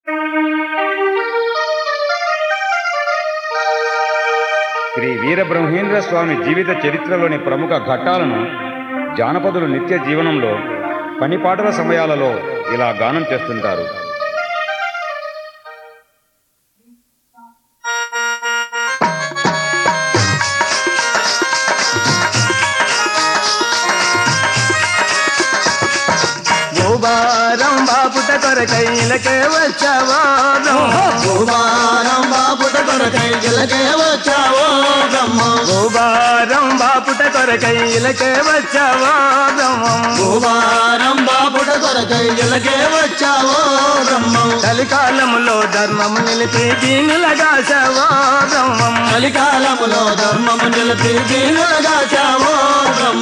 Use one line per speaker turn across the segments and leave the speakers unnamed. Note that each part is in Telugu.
శ్రీ వీరబ్రహ్మేంద్ర స్వామి జీవిత చరిత్రలోని ప్రముఖ ఘట్టాలను జానపదులు నిత్య జీవనంలో పనిపాటల సమయాలలో ఇలా గానం చేస్తుంటారు
భూభారం బాపుట కొరకై ఇలకే వచ్చావో బ్రహ్మ
భూమానం బాపుట కొరకై గిలకే వచ్చావో బ్రహ్మ
భూభారం బాపుట కొరకై ఇలకే వచ్చావో బ్రహ్మ
భూమానం బాపుట కొరకై గిలకే వచ్చావో బ్రహ్మ
కలికాలములో ధర్మము నిలిపి దీనులగాసవో బ్రహ్మం
కలికాలములో ధర్మము నిలిపి దీనులుగా చావో బ్రహ్మ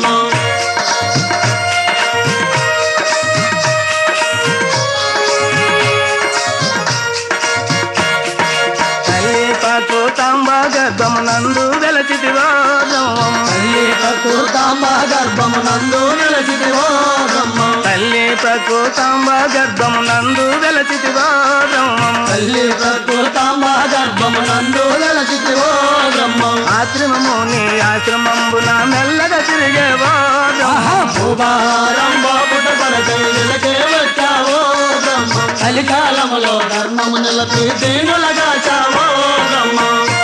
తల్లి పాకు తాంబ గర్భమునందు వెలచితివో బ్రహ్మం
తల్లి ప్రకృతాంబ గర్భమునందు నిలచితివో బ్రహ్మ
తల్లి ప్రకృతాంబ గర్భమునందు వెలచితివో బ్రహ్మం
తల్లి ప్రకృతాంబ గర్భమునందు నిలచితివో బ్రహ్మ
ఆశ్రమము నీ ఆశ్రమంబున మెల్లగా తిరిగేవో బ్రహ్మం
భూభారం బాపుట కొరకై గిలకే వచ్చావో బ్రహ్మ కలికాలములో ధర్మము నిలిపి దీనులుగా చావో బ్రహ్మ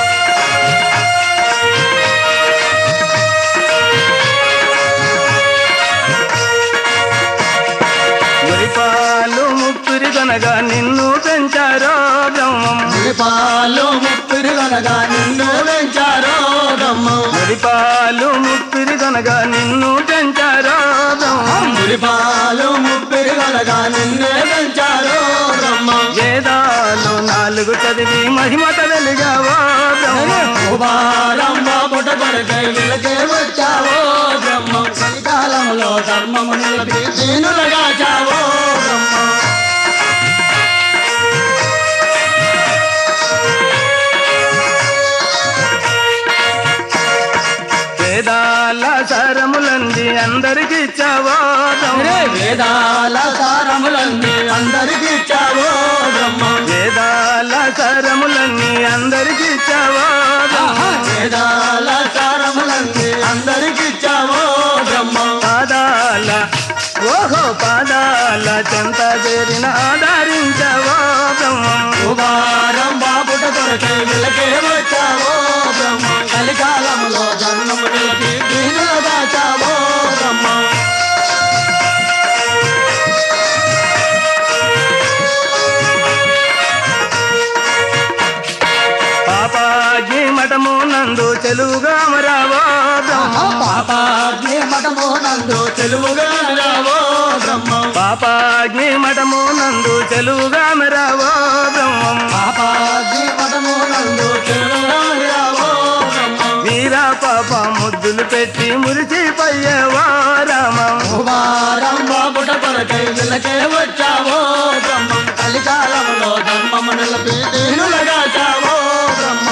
మురిపాలు ముప్పిరి గనగా నిన్ను పెంచారో బ్రహ్మం
పాలు ముప్పిరి గనగా నిన్ను పెంచారో బ్రహ్మ
మురిపాలు ముప్పిరి గనగా నిన్ను పెంచారో బ్రహ్మం
పాలు ముప్పిరి గనగా నిన్నే పెంచారో బ్రహ్మ
వేదాలు నాలుగు చదివి మహిమత వెలిగావో బ్రహ్మం
ఉపారం బాపుట కొరకై విలకే వచ్చావో బ్రహ్మ కలికాలంలో ధర్మము నిలిపి దీనులుగా చావో బ్రహ్మ
వేదాల సారములంది అందరికి ఇచ్చావో బ్రహ్మం
వేదాల సారములన్నీ అందరికీ ఇచ్చావో బ్రహ్మ
వేదాల సారములన్నీ అందరికి ఇచ్చావో బ్రహ్మం
వేదాల సారములన్నీ అందరికీ ఇచ్చావో బ్రహ్మ
పాదాల ఓహో పాదాల చెంత చేరిన ఆధారించవో బ్రహ్మం
ఉపారం బాపుట కొరకై విలకే వచ్చావో బ్రహ్మ కలికాలములో ధర్మము నిలిపి దీనులుగా చావో బ్రహ్మ
పాపాగ్ని మఠము నందు చెలువుగా మరావో బ్రహ్మం
పాపాగ్ని మఠము నందు తెలుగుగా రావో బ్రహ్మ
పాపాగ్ని మఠము నందు చెలువుగా మరావో బ్రహ్మం
పాపాగ్ని మఠము నందు తెలుగుగా రావో బ్రహ్మ
వీర పాప ముద్దులు పెట్టి మురిచిపోయేవో రామం
ఉపారం బాపుట కొరకై విలకే వచ్చావో బ్రహ్మ కలికాలంలో ధర్మము నిలిపి దీనులుగా చావో బ్రహ్మ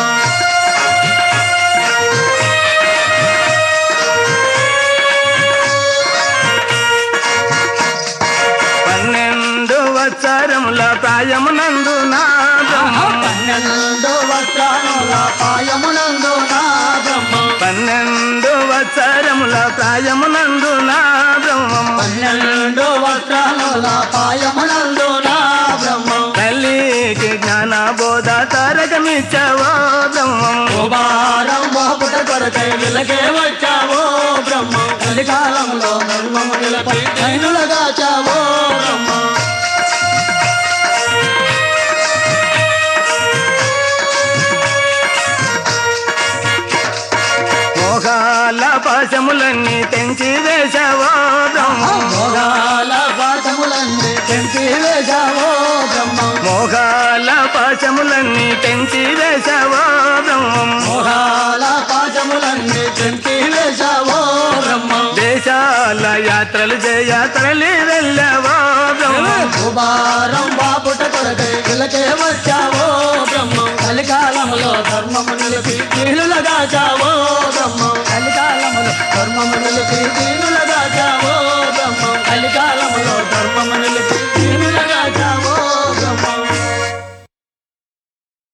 పన్నెండు వచ్చరముల ప్రాయమునందు నా బ్రహ్మం
పన్నెండు వస్త్రానుల పాయమునందు నా బ్రహ్మ
పన్నెండు వచ్చరముల ప్రాయమునందు నా బ్రహ్మం
పన్నెండు వస్త్రానుల పాయమునందు నా బ్రహ్మ
తల్లికి జ్ఞాన బోధ తారకమిచ్చవో బ్రహ్మం
ఉపారం బాపుట కొరకై విలకే వచ్చావో బ్రహ్మ కలికాలంలో ధర్మము నిలపై దైనులుగా చావో బ్రహ్మ
మోహాల పాశములన్నీ తెంచి వేశావో బ్రహ్మం
భోగాల పాఠములన్నీ పెంచి వేశావో బ్రహ్మ
మోహాల పాశములన్నీ తెంచి వేశావో బ్రహ్మం
భోగాల పాఠములన్నీ పెంచి వేశావో బ్రహ్మ
దేశాల యాత్రలు చేయ తరలి వెళ్ళావో బ్రహ్మం
ఉపారం బాపుట కొరకై విలకే వచ్చావో బ్రహ్మ కలికాలంలో ధర్మము నిలిపి కీలులగా చావో